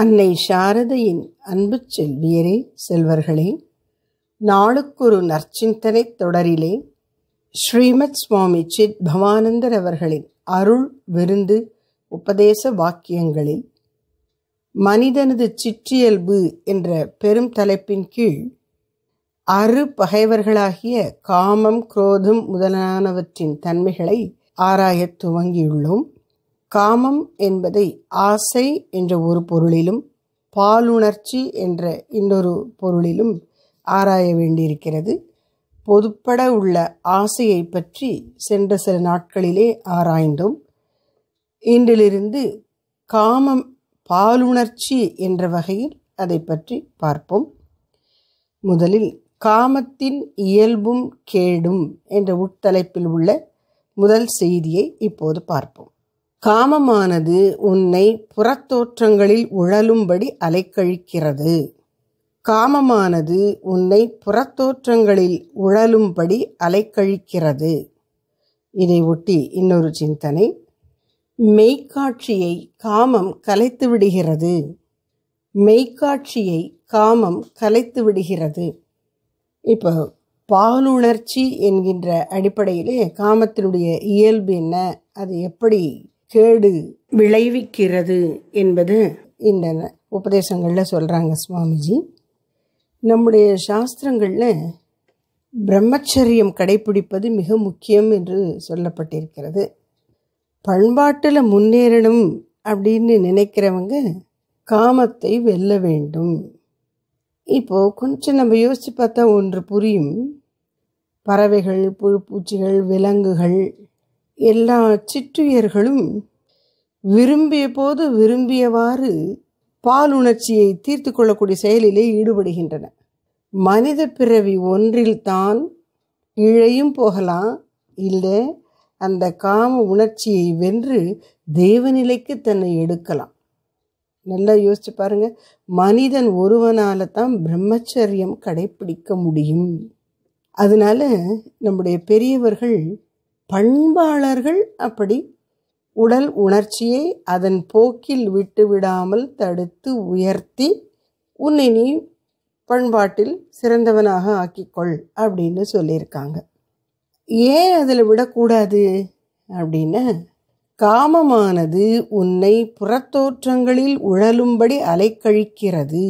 அன்னை சாரதையின் அன்பு செல்வியரே செல்வர்களே நாளுக்கொரு நற்சிந்தனை தொடரிலே ஸ்ரீமத் சுவாமி சித் பவானந்தர் அவர்களின் அருள் விருந்து உபதேச வாக்கியங்களில் மனிதனது சிற்றியல்பு என்ற பெரும் தலைப்பின் கீழ் அறு பகைவர்களாகிய காமம் குரோதம் முதலானவற்றின் தன்மைகளை ஆராயத் துவங்கியுள்ளோம் காமம் என்பதை ஆசை என்ற ஒரு பொருளிலும் பாலுணர்ச்சி என்ற இன்னொரு பொருளிலும் ஆராய வேண்டியிருக்கிறது பொதுப்பட உள்ள ஆசையை பற்றி சென்ற சில நாட்களிலே ஆராய்ந்தோம் இன்றிலிருந்து காமம் பாலுணர்ச்சி என்ற வகையில் அதை பற்றி பார்ப்போம் முதலில் காமத்தின் இயல்பும் கேடும் என்ற உட்தலைப்பில் உள்ள முதல் செய்தியை இப்போது பார்ப்போம் காமமானது உன்னை புறத்தோற்றங்களில் உழலும்படி அலைக்கழிக்கிறது காமமானது உன்னை புறத்தோற்றங்களில் உழலும்படி அலைக்கழிக்கிறது இதை ஒட்டி இன்னொரு சிந்தனை மெய்க்காட்சியை காமம் கலைத்து விடுகிறது மெய்க்காட்சியை காமம் கலைத்து விடுகிறது இப்போ பாலுணர்ச்சி என்கின்ற அடிப்படையிலே காமத்தினுடைய இயல்பு என்ன அது எப்படி கேடு விளைவிக்கிறது என்பது இந்த உபதேசங்களில் சொல்கிறாங்க சுவாமிஜி நம்முடைய சாஸ்திரங்களில் பிரம்மச்சரியம் கடைபிடிப்பது மிக முக்கியம் என்று சொல்லப்பட்டிருக்கிறது பண்பாட்டில் முன்னேறணும் அப்படின்னு நினைக்கிறவங்க காமத்தை வெல்ல வேண்டும் இப்போது கொஞ்சம் நம்ம யோசித்து பார்த்தா ஒன்று புரியும் பறவைகள் புழுப்பூச்சிகள் விலங்குகள் எல்லா சிற்றுயர்களும் விரும்பிய போது விரும்பியவாறு பாலுணர்ச்சியை தீர்த்து கொள்ளக்கூடிய செயலிலே ஈடுபடுகின்றன மனித பிறவி ஒன்றில்தான் கீழையும் போகலாம் இல்லை அந்த காம உணர்ச்சியை வென்று தேவநிலைக்கு தன்னை எடுக்கலாம் நல்லா யோசிச்சு பாருங்க மனிதன் ஒருவனால தான் பிரம்மச்சரியம் கடைபிடிக்க முடியும் அதனால நம்முடைய பெரியவர்கள் பண்பாளர்கள் அப்படி உடல் உணர்ச்சியை அதன் போக்கில் விட்டு விடாமல் தடுத்து உயர்த்தி உன்னை நீ பண்பாட்டில் சிறந்தவனாக ஆக்கிக்கொள் அப்படின்னு சொல்லியிருக்காங்க ஏன் அதில் விடக்கூடாது அப்படின்னா காமமானது உன்னை புறத்தோற்றங்களில் உழலும்படி அலைக்கழிக்கிறது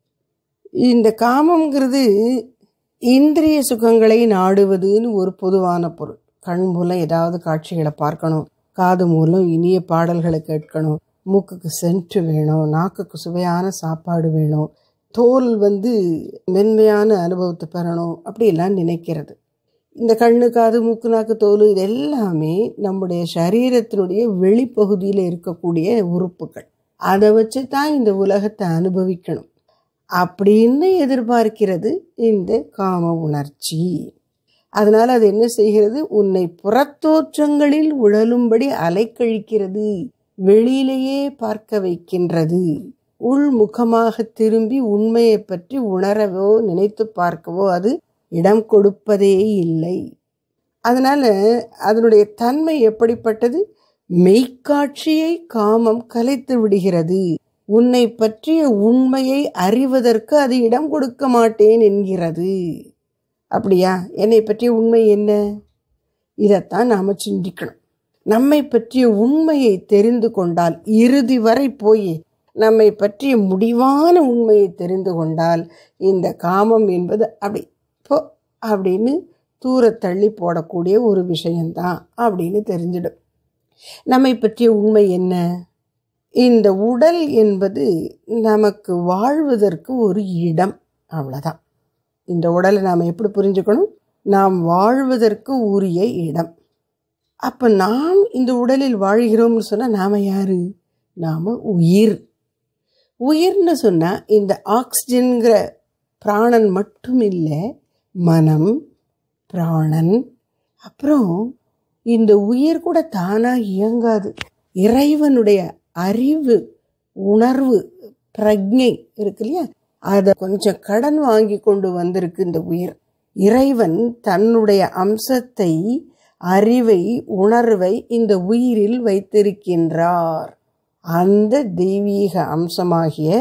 இந்த காமங்கிறது இந்திரிய சுகங்களை நாடுவதுன்னு ஒரு பொதுவான பொருள் கண் மூலம் ஏதாவது காட்சிகளை பார்க்கணும் காது மூலம் இனிய பாடல்களை கேட்கணும் மூக்குக்கு சென்ட்டு வேணும் நாக்குக்கு சுவையான சாப்பாடு வேணும் தோல் வந்து மென்மையான அனுபவத்தை பெறணும் அப்படிலாம் நினைக்கிறது இந்த கண்ணு காது மூக்கு நாக்கு தோல் இது எல்லாமே நம்முடைய சரீரத்தினுடைய வெளிப்பகுதியில் இருக்கக்கூடிய உறுப்புகள் அதை வச்சு தான் இந்த உலகத்தை அனுபவிக்கணும் அப்படின்னு எதிர்பார்க்கிறது இந்த காம உணர்ச்சி அதனால் அது என்ன செய்கிறது உன்னை புறத்தோற்றங்களில் உழலும்படி அலைக்கழிக்கிறது வெளியிலேயே பார்க்க வைக்கின்றது உள்முகமாக திரும்பி உண்மையை பற்றி உணரவோ நினைத்து பார்க்கவோ அது இடம் கொடுப்பதே இல்லை அதனால் அதனுடைய தன்மை எப்படிப்பட்டது மெய்க்காட்சியை காமம் கலைத்து விடுகிறது உன்னை பற்றிய உண்மையை அறிவதற்கு அது இடம் கொடுக்க மாட்டேன் என்கிறது அப்படியா என்னை பற்றிய உண்மை என்ன இதைத்தான் நாம் சிந்திக்கணும் நம்மை பற்றிய உண்மையை தெரிந்து கொண்டால் இறுதி வரை போய் நம்மை பற்றிய முடிவான உண்மையை தெரிந்து கொண்டால் இந்த காமம் என்பது அப்படி போ அப்படின்னு தூர தள்ளி போடக்கூடிய ஒரு விஷயந்தான் அப்படின்னு தெரிஞ்சிடும் நம்மை பற்றிய உண்மை என்ன இந்த உடல் என்பது நமக்கு வாழ்வதற்கு ஒரு இடம் அவ்வளோதான் இந்த உடலை நாம் எப்படி புரிஞ்சுக்கணும் நாம் வாழ்வதற்கு உரிய இடம் அப்போ நாம் இந்த உடலில் வாழ்கிறோம்னு சொன்னால் நாம் யார் நாம் உயிர் உயிர்னு சொன்னால் இந்த ஆக்சிஜன்கிற பிராணன் மட்டும் இல்லை மனம் பிராணன் அப்புறம் இந்த உயிர் கூட தானாக இயங்காது இறைவனுடைய அறிவு உணர்வு பிரஜை இருக்கு இல்லையா அதை கொஞ்சம் கடன் வாங்கி கொண்டு வந்திருக்கு இந்த உயிர் இறைவன் தன்னுடைய அம்சத்தை அறிவை உணர்வை இந்த உயிரில் வைத்திருக்கின்றார் அந்த தெய்வீக அம்சமாகிய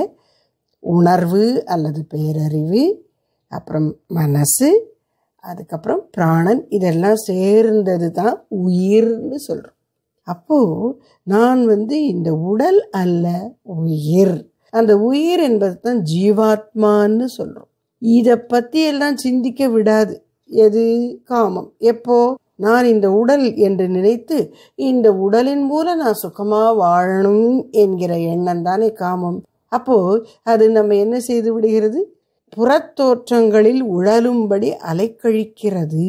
உணர்வு அல்லது பேரறிவு அப்புறம் மனசு அதுக்கப்புறம் பிராணன் இதெல்லாம் சேர்ந்தது தான் உயிர்னு சொல்கிறோம் அப்போது நான் வந்து இந்த உடல் அல்ல உயிர் அந்த உயிர் என்பது தான் ஜீவாத்மான்னு சொல்கிறோம் இதை பற்றி எல்லாம் சிந்திக்க விடாது எது காமம் எப்போ நான் இந்த உடல் என்று நினைத்து இந்த உடலின் மூலம் நான் சுகமாக வாழணும் என்கிற எண்ணம் தானே காமம் அப்போ அது நம்ம என்ன செய்து விடுகிறது புறத்தோற்றங்களில் உழலும்படி அலைக்கழிக்கிறது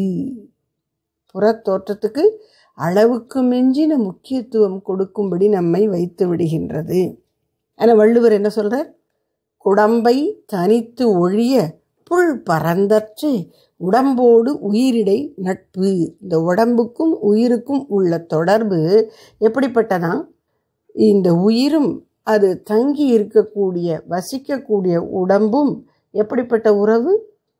புறத்தோற்றத்துக்கு அளவுக்கு மிஞ்சின முக்கியத்துவம் கொடுக்கும்படி நம்மை வைத்து விடுகின்றது ஆனால் வள்ளுவர் என்ன சொல்றார் குடம்பை தனித்து ஒழிய புல் பரந்தற்று உடம்போடு உயிரிடை நட்பு இந்த உடம்புக்கும் உயிருக்கும் உள்ள தொடர்பு எப்படிப்பட்டதா இந்த உயிரும் அது தங்கி இருக்கக்கூடிய வசிக்கக்கூடிய உடம்பும் எப்படிப்பட்ட உறவு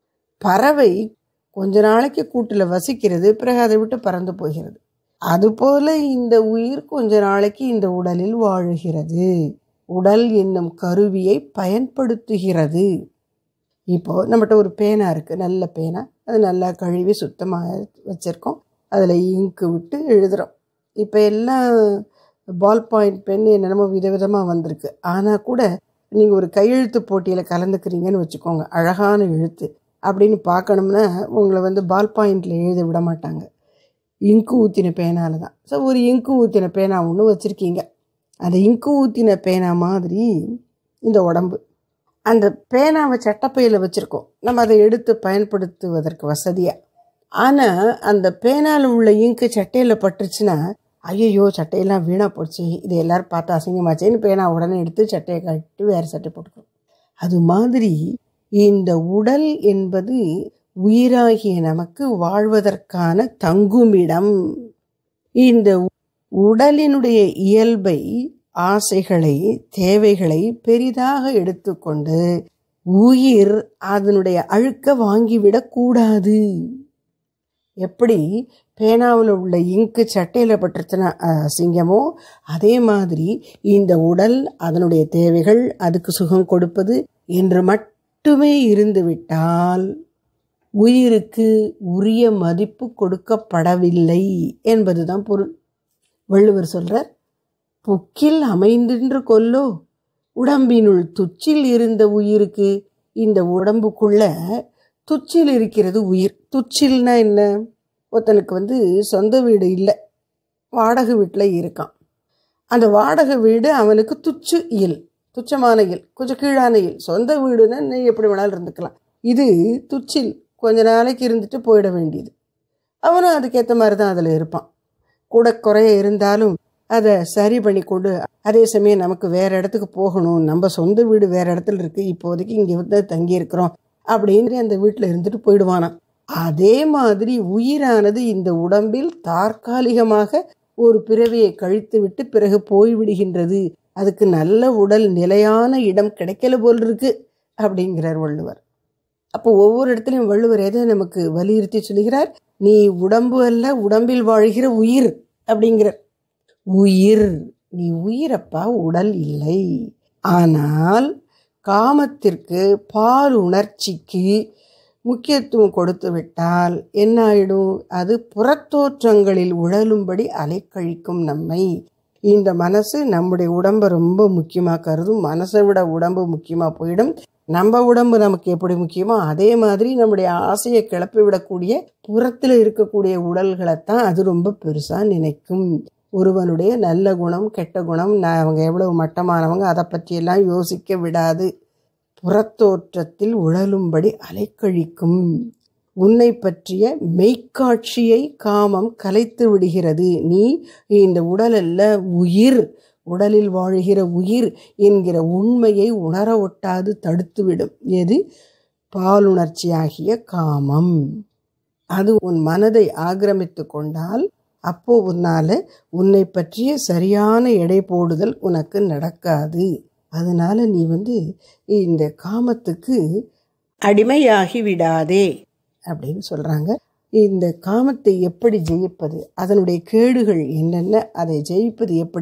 பறவை கொஞ்ச நாளைக்கு கூட்டில் வசிக்கிறது பிறகு அதை விட்டு பறந்து போகிறது அதுபோல இந்த உயிர் கொஞ்ச நாளைக்கு இந்த உடலில் வாழுகிறது உடல் என்னும் கருவியை பயன்படுத்துகிறது இப்போ நம்மகிட்ட ஒரு பேனா இருக்குது நல்ல பேனா அது நல்லா கழுவி சுத்தமாக வச்சுருக்கோம் அதில் இங்கு விட்டு எழுதுகிறோம் இப்போ எல்லாம் பால் பாயிண்ட் பென் என்னென்னமோ விதவிதமாக வந்திருக்கு ஆனால் கூட நீங்கள் ஒரு கையெழுத்து போட்டியில் கலந்துக்கிறீங்கன்னு வச்சுக்கோங்க அழகான எழுத்து அப்படின்னு பார்க்கணும்னா உங்களை வந்து பால் பாயிண்டில் எழுத விட மாட்டாங்க இங்கு ஊற்றின பேனால தான் ஸோ ஒரு இங்கு ஊற்றின பேனா ஒன்று வச்சுருக்கீங்க அந்த இங்கு ஊற்றின பேனா மாதிரி இந்த உடம்பு அந்த பேனாவை சட்டப்பையில் வச்சுருக்கோம் நம்ம அதை எடுத்து பயன்படுத்துவதற்கு வசதியாக ஆனால் அந்த பேனாவில் உள்ள இங்கு சட்டையில் பட்டுருச்சுன்னா ஐயோ சட்டையெல்லாம் வீணாக போச்சு இது எல்லோரும் பார்த்தா அசிங்கமாச்சேன்னு பேனா உடனே எடுத்து சட்டையை கட்டி வேறு சட்டை போட்டுக்கணும் அது மாதிரி இந்த உடல் என்பது உயிராகிய நமக்கு வாழ்வதற்கான தங்குமிடம் இந்த உடலினுடைய இயல்பை ஆசைகளை தேவைகளை பெரிதாக எடுத்துக்கொண்டு உயிர் அதனுடைய அழுக்க வாங்கிவிடக்கூடாது எப்படி பேனாவில் உள்ள இங்கு சட்டையில் பட்டுருச்சுன்னா அசிங்கமோ அதே மாதிரி இந்த உடல் அதனுடைய தேவைகள் அதுக்கு சுகம் கொடுப்பது என்று மட்டுமே இருந்துவிட்டால் உயிருக்கு உரிய மதிப்பு கொடுக்கப்படவில்லை என்பதுதான் பொருள் வள்ளுவர் சொல்றார் புக்கில் அமைந்தின்று கொல்லோ உடம்பினுள் துச்சில் இருந்த உயிருக்கு இந்த உடம்புக்குள்ள துச்சில் இருக்கிறது உயிர் துச்சில்னா என்ன ஒருத்தனுக்கு வந்து சொந்த வீடு இல்லை வாடகை வீட்டில் இருக்கான் அந்த வாடகை வீடு அவனுக்கு துச்சு இயல் துச்சமான இயல் கொஞ்சம் கீழான இயல் சொந்த வீடுன்னா நீ எப்படி வேணாலும் இருந்துக்கலாம் இது துச்சில் கொஞ்ச நாளைக்கு இருந்துட்டு போயிட வேண்டியது அவனும் அதுக்கேற்ற மாதிரி தான் அதில் இருப்பான் கூட குறைய இருந்தாலும் அதை சரி பண்ணி கொண்டு அதே சமயம் நமக்கு வேறு இடத்துக்கு போகணும் நம்ம சொந்த வீடு வேறு இடத்துல இருக்குது இப்போதைக்கு இங்கே வந்து தங்கி இருக்கிறோம் அப்படின்னு அந்த வீட்டில் இருந்துட்டு போயிடுவானாம் அதே மாதிரி உயிரானது இந்த உடம்பில் தற்காலிகமாக ஒரு பிறவியை கழித்து விட்டு பிறகு போய்விடுகின்றது அதுக்கு நல்ல உடல் நிலையான இடம் கிடைக்கல போல் இருக்கு அப்படிங்கிறார் வள்ளுவர் அப்போ ஒவ்வொரு இடத்துலையும் வள்ளுவர் எதை நமக்கு வலியுறுத்தி சொல்லுகிறார் நீ உடம்பு அல்ல உடம்பில் வாழ்கிற உயிர் அப்படிங்கிறார் உயிர் நீ உயிரப்பா உடல் இல்லை ஆனால் காமத்திற்கு பால் உணர்ச்சிக்கு முக்கியத்துவம் கொடுத்து விட்டால் என்ன ஆயிடும் அது புறத்தோற்றங்களில் உழலும்படி அலைக்கழிக்கும் நம்மை இந்த மனசு நம்முடைய உடம்பை ரொம்ப முக்கியமாக கருதும் மனசை விட உடம்பு முக்கியமாக போயிடும் நம்ம உடம்பு நமக்கு எப்படி முக்கியமோ அதே மாதிரி நம்முடைய ஆசையை கிளப்பி விடக்கூடிய புறத்தில் இருக்கக்கூடிய உடல்களைத்தான் அது ரொம்ப பெருசாக நினைக்கும் ஒருவனுடைய நல்ல குணம் கெட்ட குணம் நான் அவங்க எவ்வளவு மட்டமானவங்க அதை பற்றியெல்லாம் யோசிக்க விடாது புறத்தோற்றத்தில் உழலும்படி அலைக்கழிக்கும் உன்னை பற்றிய மெய்க்காட்சியை காமம் கலைத்து விடுகிறது நீ இந்த உடல் அல்ல உயிர் உடலில் வாழ்கிற உயிர் என்கிற உண்மையை உணர ஒட்டாது தடுத்துவிடும் எது பாலுணர்ச்சியாகிய காமம் அது உன் மனதை ஆக்கிரமித்து கொண்டால் அப்போ உன்னால உன்னை பற்றிய சரியான எடை போடுதல் உனக்கு நடக்காது அதனால நீ வந்து இந்த காமத்துக்கு அடிமையாகி விடாதே அப்படின்னு சொல்றாங்க இந்த காமத்தை எப்படி ஜெயிப்பது அதனுடைய கேடுகள் என்னென்ன அதை ஜெயிப்பது எப்படி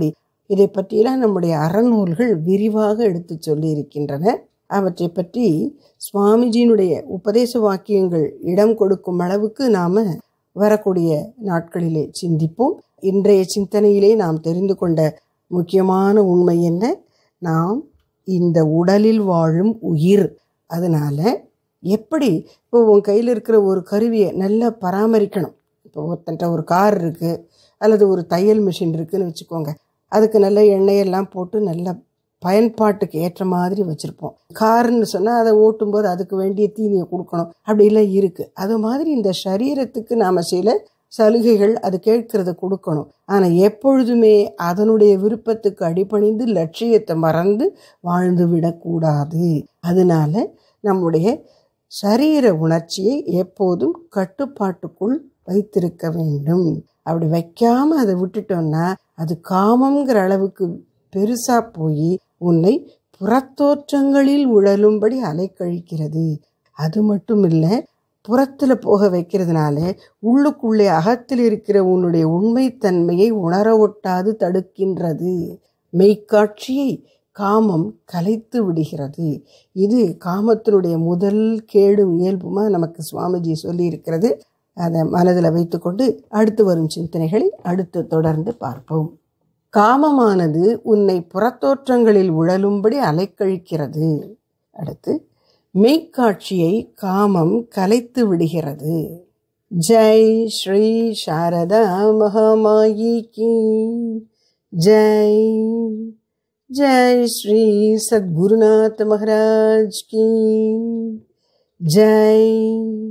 இதை பற்றியெல்லாம் நம்முடைய அறநூல்கள் விரிவாக எடுத்து சொல்லி இருக்கின்றன அவற்றை பற்றி சுவாமிஜியினுடைய உபதேச வாக்கியங்கள் இடம் கொடுக்கும் அளவுக்கு நாம வரக்கூடிய நாட்களிலே சிந்திப்போம் இன்றைய சிந்தனையிலே நாம் தெரிந்து கொண்ட முக்கியமான உண்மை என்ன நாம் இந்த உடலில் வாழும் உயிர் அதனால எப்படி இப்போ உன் கையில் இருக்கிற ஒரு கருவியை நல்லா பராமரிக்கணும் இப்போ ஒருத்தன்ட்ட ஒரு கார் இருக்குது அல்லது ஒரு தையல் மிஷின் இருக்குன்னு வச்சுக்கோங்க அதுக்கு நல்ல எண்ணெயெல்லாம் போட்டு நல்ல பயன்பாட்டுக்கு ஏற்ற மாதிரி வச்சுருப்போம் காருன்னு சொன்னால் அதை ஓட்டும்போது அதுக்கு வேண்டிய தீனியை கொடுக்கணும் அப்படிலாம் இருக்குது அது மாதிரி இந்த சரீரத்துக்கு நாம் சில சலுகைகள் அது கேட்கறத கொடுக்கணும் ஆனால் எப்பொழுதுமே அதனுடைய விருப்பத்துக்கு அடிபணிந்து லட்சியத்தை மறந்து வாழ்ந்து விடக்கூடாது அதனால நம்முடைய சரீர உணர்ச்சியை எப்போதும் கட்டுப்பாட்டுக்குள் வைத்திருக்க வேண்டும் அப்படி வைக்காம அதை விட்டுட்டோம்னா அது காமங்கிற அளவுக்கு பெருசா போய் உன்னை புறத்தோற்றங்களில் உழலும்படி அலைக்கழிக்கிறது அது மட்டும் இல்லை புறத்தில் போக வைக்கிறதுனால உள்ளுக்குள்ளே அகத்தில் இருக்கிற உன்னுடைய உண்மைத்தன்மையை உணர ஒட்டாது தடுக்கின்றது மெய்க்காட்சியை காமம் கலைத்து விடுகிறது இது காமத்தினுடைய முதல் கேடும் இயல்புமா நமக்கு சுவாமிஜி சொல்லி இருக்கிறது அதை மனதில் வைத்துக்கொண்டு அடுத்து வரும் சிந்தனைகளை அடுத்து தொடர்ந்து பார்ப்போம் காமமானது உன்னை புறத்தோற்றங்களில் உழலும்படி அலைக்கழிக்கிறது அடுத்து மெய்க்காட்சியை காமம் கலைத்து விடுகிறது ஜெய் ஸ்ரீ சாரதா மகாமாயி கி ஜெய் जय श्री सद्गुरुनाथ महाराज की जय